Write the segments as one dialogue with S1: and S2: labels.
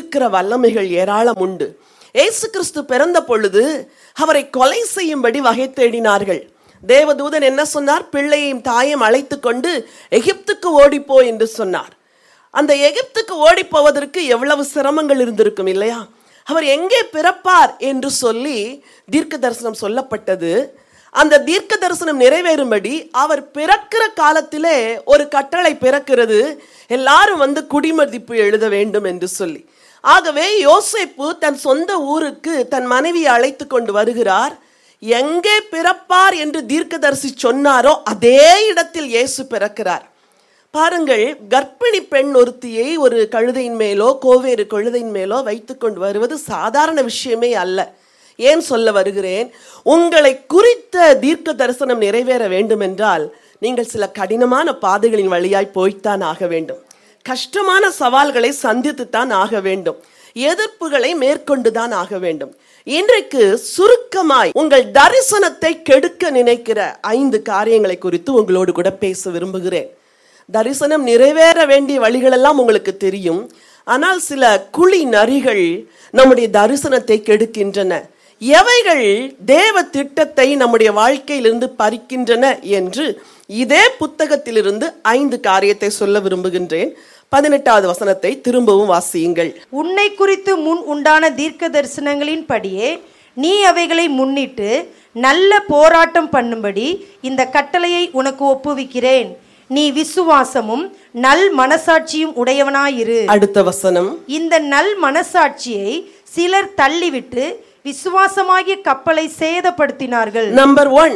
S1: தீர்க்கிற வல்லமைகள் ஏராளம் உண்டு இயேசு கிறிஸ்து பிறந்த பொழுது அவரை கொலை செய்யும்படி வகை தேடினார்கள் தேவதூதன் என்ன சொன்னார் பிள்ளையையும் தாயும் அழைத்து கொண்டு எகிப்துக்கு ஓடிப்போ என்று சொன்னார் அந்த எகிப்துக்கு ஓடி போவதற்கு எவ்வளவு சிரமங்கள் இருந்திருக்கும் இல்லையா அவர் எங்கே பிறப்பார் என்று சொல்லி தீர்க்க தரிசனம் சொல்லப்பட்டது அந்த தீர்க்க தரிசனம் நிறைவேறும்படி அவர் பிறக்கிற காலத்திலே ஒரு கட்டளை பிறக்கிறது எல்லாரும் வந்து குடிமதிப்பு எழுத வேண்டும் என்று சொல்லி ஆகவே யோசேப்பு தன் சொந்த ஊருக்கு தன் மனைவியை அழைத்து கொண்டு வருகிறார் எங்கே பிறப்பார் என்று தீர்க்கதரிசி சொன்னாரோ அதே இடத்தில் இயேசு பிறக்கிறார் பாருங்கள் கர்ப்பிணி பெண் ஒருத்தியை ஒரு கழுதையின் மேலோ கோவேறு கழுதையின் மேலோ வைத்துக்கொண்டு வருவது சாதாரண விஷயமே அல்ல ஏன் சொல்ல வருகிறேன் உங்களை குறித்த தீர்க்க தரிசனம் நிறைவேற வேண்டும் என்றால் நீங்கள் சில கடினமான பாதைகளின் வழியாய் போய்த்தான் ஆக வேண்டும் கஷ்டமான சவால்களை சந்தித்துத்தான் ஆக வேண்டும் எதிர்ப்புகளை மேற்கொண்டு தான் ஆக வேண்டும் இன்றைக்கு சுருக்கமாய் உங்கள் தரிசனத்தை கெடுக்க நினைக்கிற ஐந்து காரியங்களை குறித்து உங்களோடு கூட பேச விரும்புகிறேன் தரிசனம் நிறைவேற வேண்டிய வழிகளெல்லாம் உங்களுக்கு தெரியும் ஆனால் சில குழி நரிகள் நம்முடைய தரிசனத்தை கெடுக்கின்றன எவைகள் தேவ திட்டத்தை நம்முடைய வாழ்க்கையிலிருந்து பறிக்கின்றன என்று இதே புத்தகத்திலிருந்து ஐந்து காரியத்தை சொல்ல விரும்புகின்றேன் பதினெட்டாவது வசனத்தை திரும்பவும் வாசியுங்கள்
S2: உன்னை குறித்து முன் உண்டான தீர்க்க தரிசனங்களின் படியே நீ அவைகளை முன்னிட்டு நல்ல போராட்டம் பண்ணும்படி இந்த கட்டளையை உனக்கு ஒப்புவிக்கிறேன் நீ விசுவாசமும் நல் மனசாட்சியும் உடையவனாயிரு
S1: அடுத்த வசனம்
S2: இந்த நல் மனசாட்சியை சிலர் தள்ளிவிட்டு விசுவாசமாகிய கப்பலை சேதப்படுத்தினார்கள்
S1: நம்பர் ஒன்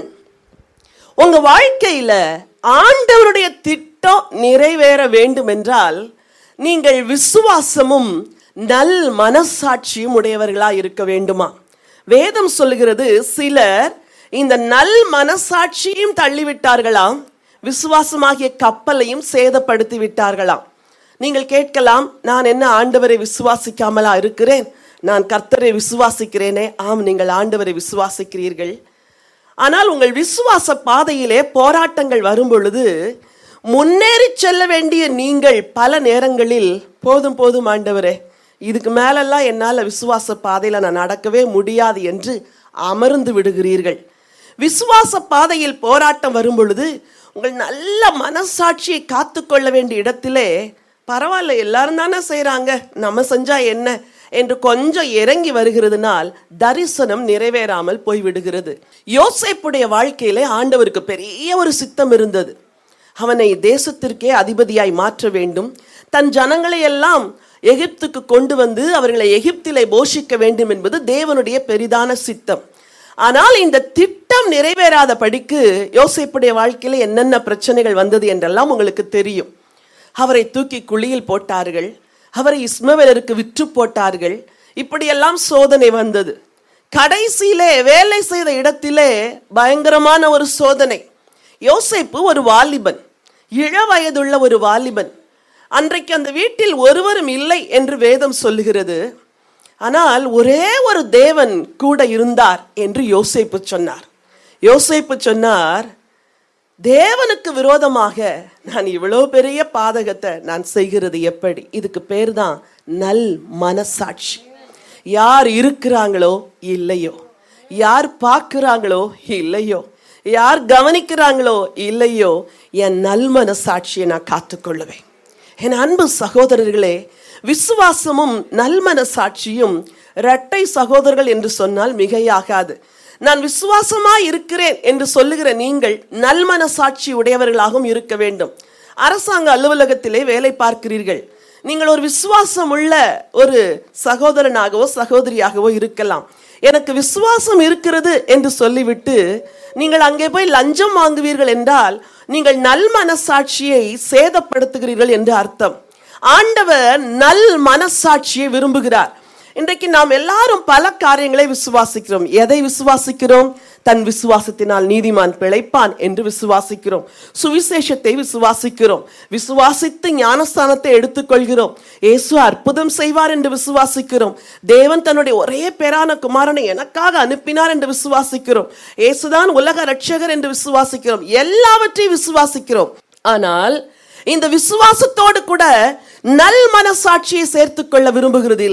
S1: உங்க வாழ்க்கையில ஆண்டவருடைய திட்டம் நிறைவேற வேண்டும் என்றால் நீங்கள் விசுவாசமும் நல் மனசாட்சியும் உடையவர்களா இருக்க வேண்டுமா வேதம் சொல்லுகிறது சிலர் இந்த நல் மனசாட்சியும் தள்ளிவிட்டார்களாம் விசுவாசமாகிய கப்பலையும் சேதப்படுத்தி விட்டார்களாம் நீங்கள் கேட்கலாம் நான் என்ன ஆண்டவரை விசுவாசிக்காமலா இருக்கிறேன் நான் கர்த்தரை விசுவாசிக்கிறேனே ஆம் நீங்கள் ஆண்டவரை விசுவாசிக்கிறீர்கள் ஆனால் உங்கள் விசுவாச பாதையிலே போராட்டங்கள் வரும் பொழுது முன்னேறி செல்ல வேண்டிய நீங்கள் பல நேரங்களில் போதும் போதும் ஆண்டவரே இதுக்கு மேலெல்லாம் என்னால் விசுவாச பாதையில் நான் நடக்கவே முடியாது என்று அமர்ந்து விடுகிறீர்கள் விசுவாச பாதையில் போராட்டம் வரும் பொழுது உங்கள் நல்ல மனசாட்சியை காத்துக்கொள்ள வேண்டிய இடத்திலே பரவாயில்ல எல்லாரும் தானே செய்கிறாங்க நம்ம செஞ்சா என்ன என்று கொஞ்சம் இறங்கி வருகிறதுனால் தரிசனம் நிறைவேறாமல் போய்விடுகிறது யோசேப்புடைய வாழ்க்கையிலே ஆண்டவருக்கு பெரிய ஒரு சித்தம் இருந்தது அவனை தேசத்திற்கே அதிபதியாய் மாற்ற வேண்டும் தன் ஜனங்களை எல்லாம் எகிப்துக்கு கொண்டு வந்து அவர்களை எகிப்திலே போஷிக்க வேண்டும் என்பது தேவனுடைய பெரிதான சித்தம் ஆனால் இந்த திட்டம் நிறைவேறாத படிக்கு யோசேப்புடைய வாழ்க்கையில என்னென்ன பிரச்சனைகள் வந்தது என்றெல்லாம் உங்களுக்கு தெரியும் அவரை தூக்கி குழியில் போட்டார்கள் அவரை இஸ்மவேலருக்கு விற்று போட்டார்கள் இப்படியெல்லாம் சோதனை வந்தது கடைசியிலே வேலை செய்த இடத்திலே பயங்கரமான ஒரு சோதனை யோசேப்பு ஒரு வாலிபன் இள வயதுள்ள ஒரு வாலிபன் அன்றைக்கு அந்த வீட்டில் ஒருவரும் இல்லை என்று வேதம் சொல்லுகிறது ஆனால் ஒரே ஒரு தேவன் கூட இருந்தார் என்று யோசேப்பு சொன்னார் யோசேப்பு சொன்னார் தேவனுக்கு விரோதமாக நான் இவ்வளோ பெரிய பாதகத்தை நான் செய்கிறது எப்படி இதுக்கு பேர் தான் நல் மனசாட்சி யார் இருக்கிறாங்களோ இல்லையோ யார் பார்க்குறாங்களோ இல்லையோ யார் கவனிக்கிறாங்களோ இல்லையோ என் நல் மனசாட்சியை நான் காத்துக்கொள்ளுவேன் என் அன்பு சகோதரர்களே விசுவாசமும் நல்மன சாட்சியும் இரட்டை சகோதரர்கள் என்று சொன்னால் மிகையாகாது நான் விசுவாசமா இருக்கிறேன் என்று சொல்லுகிற நீங்கள் நல்மன சாட்சி உடையவர்களாகவும் இருக்க வேண்டும் அரசாங்க அலுவலகத்திலே வேலை பார்க்கிறீர்கள் நீங்கள் ஒரு விசுவாசம் உள்ள ஒரு சகோதரனாகவோ சகோதரியாகவோ இருக்கலாம் எனக்கு விசுவாசம் இருக்கிறது என்று சொல்லிவிட்டு நீங்கள் அங்கே போய் லஞ்சம் வாங்குவீர்கள் என்றால் நீங்கள் நல் மனசாட்சியை சேதப்படுத்துகிறீர்கள் என்று அர்த்தம் ஆண்டவர் நல் மனசாட்சியை விரும்புகிறார் இன்றைக்கு நாம் எல்லாரும் பல காரியங்களை விசுவாசிக்கிறோம் எதை விசுவாசிக்கிறோம் தன் விசுவாசத்தினால் நீதிமான் பிழைப்பான் என்று விசுவாசிக்கிறோம் சுவிசேஷத்தை விசுவாசிக்கிறோம் விசுவாசித்து ஞானஸ்தானத்தை எடுத்துக்கொள்கிறோம் இயேசு அற்புதம் செய்வார் என்று விசுவாசிக்கிறோம் தேவன் தன்னுடைய ஒரே பேரான குமாரனை எனக்காக அனுப்பினார் என்று விசுவாசிக்கிறோம் இயேசுதான் உலக ரட்சகர் என்று விசுவாசிக்கிறோம் எல்லாவற்றையும் விசுவாசிக்கிறோம் ஆனால் இந்த விசுவாசத்தோடு கூட நல் மனசாட்சியை சேர்த்துக்கொள்ள விரும்புகிறது